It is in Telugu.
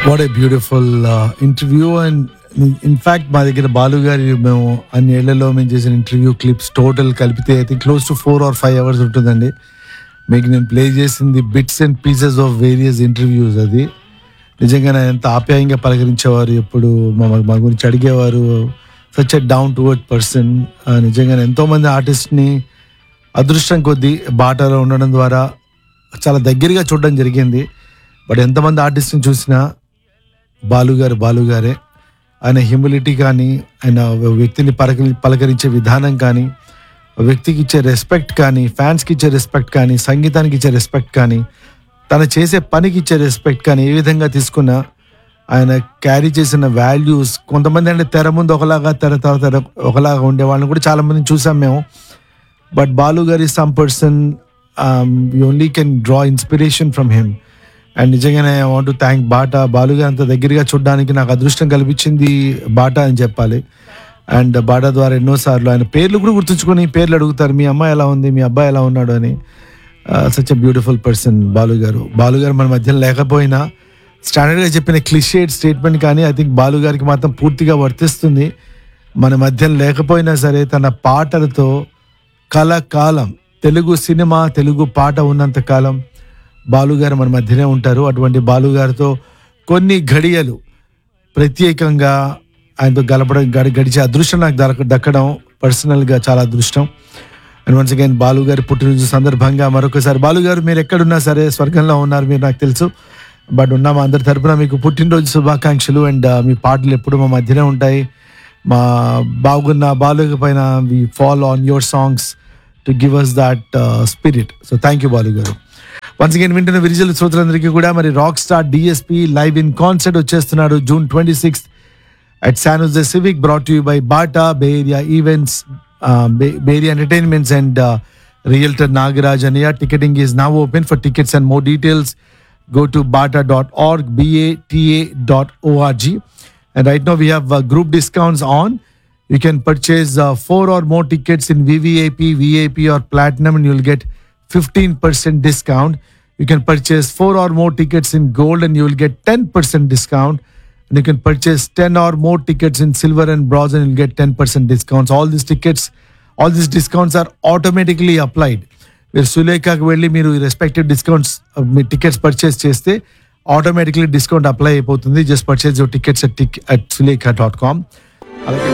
What a beautiful interview and in fact మా దగ్గర బాలు గారి మేము అన్ని ఏళ్లలో మేము చేసిన ఇంటర్వ్యూ క్లిప్స్ టోటల్ కలిపితే అయితే close to four or five hours ఉంటుందండి మీకు నేను ప్లే చేసింది bits and pieces of various interviews అది నిజంగా నా ఎంత ఆప్యాయంగా పలకరించేవారు ఎప్పుడు మా మా గురించి అడిగేవారు such a down to earth person నిజంగా ఎంతోమంది ఆర్టిస్ట్ని అదృష్టం కొద్దీ బాటాలో ఉండడం ద్వారా చాలా దగ్గరగా చూడడం జరిగింది బట్ ఎంతమంది ఆర్టిస్ట్ని చూసినా బాలుగారు బాలుగారే ఆయన హ్యూమిలిటీ కానీ ఆయన వ్యక్తిని పలకరి పలకరించే విధానం కానీ వ్యక్తికి ఇచ్చే రెస్పెక్ట్ కానీ ఫ్యాన్స్కి ఇచ్చే రెస్పెక్ట్ కానీ సంగీతానికి ఇచ్చే రెస్పెక్ట్ కానీ తను చేసే పనికి ఇచ్చే రెస్పెక్ట్ కానీ ఏ విధంగా తీసుకున్నా ఆయన క్యారీ చేసిన వాల్యూస్ కొంతమంది అంటే తెర ముందు ఒకలాగా తెర తర్వాత తెర ఒకలాగా ఉండే వాళ్ళని కూడా చాలా మందిని చూసాం మేము బట్ బాలు గారి some person you only can draw inspiration from him and నిజంగానే ఐ వాంట్ థ్యాంక్ బాటా బాలు గారు అంత దగ్గరగా చూడడానికి నాకు అదృష్టం కల్పించింది బాటా అని చెప్పాలి అండ్ బాటా ద్వారా ఎన్నోసార్లు ఆయన పేర్లు కూడా గుర్తుంచుకొని పేర్లు అడుగుతారు మీ అమ్మాయి ఎలా ఉంది మీ అబ్బాయి ఎలా ఉన్నాడు అని such a beautiful person Balu garu Balu garu మన మధ్యలో లేకపోయినా స్టాండర్డ్గా చెప్పిన క్లిషేడ్ స్టేట్మెంట్ కానీ ఐ థింక్ బాలు గారికి మాత్రం పూర్తిగా వర్తిస్తుంది మన మధ్యలో లేకపోయినా సరే తన పాటలతో కలకాలం తెలుగు సినిమా తెలుగు పాట ఉన్నంత కాలం బాలుగారు మన మధ్యనే ఉంటారు అటువంటి బాలుగారితో కొన్ని ఘడియలు ప్రత్యేకంగా ఆయనతో గలపడం గడి గడిచే అదృష్టం నాకు దొరక దక్కడం పర్సనల్గా చాలా అదృష్టం అండ్ వన్స్ అగైన్ బాలు గారి పుట్టినరోజు సందర్భంగా మరొకసారి బాలు గారు మీరు ఎక్కడున్నా సరే స్వర్గంలో ఉన్నారు మీరు నాకు తెలుసు బట్ ఉన్న మా అందరి తరపున మీకు పుట్టినరోజు శుభాకాంక్షలు అండ్ మీ పాటలు ఎప్పుడు మా మధ్యనే ఉంటాయి మా బాగున్న బాలు పైన we follow on your songs to give us that spirit so thank you Balu garu once again వింటున్న విరిజల్ శ్రోతలందరికీ కూడా మరి rock star DSP live in concert వచ్చేస్తున్నాడు June twenty sixth at San Jose Civic, brought to you by Bata, Bay Area Events, uh, Bay, Bay Area Entertainments, and uh, Realtor Nagaraj Anaya. Ticketing is now open for tickets and more details. Go to bata.org, bata.org. And right now we have uh, group discounts on. You can purchase uh, four or more tickets in VVIP, VIP, or Platinum, and you'll get 15% discount. You can purchase four or more tickets in gold, and you will get 10% discount and you can purchase 10 or more tickets in silver and bronze and you'll get 10% discounts all these tickets all these discounts are automatically applied మీరు సులేఖకి వెళ్ళి మీరు రెస్పెక్టివ్ డిస్కౌంట్స్ మీ టికెట్స్ పర్చేస్ చేస్తే ఆటోమేటిక్లీ డిస్కౌంట్ అప్లై అయిపోతుంది just purchase your tickets at tick at Sulekha dot com అలాగే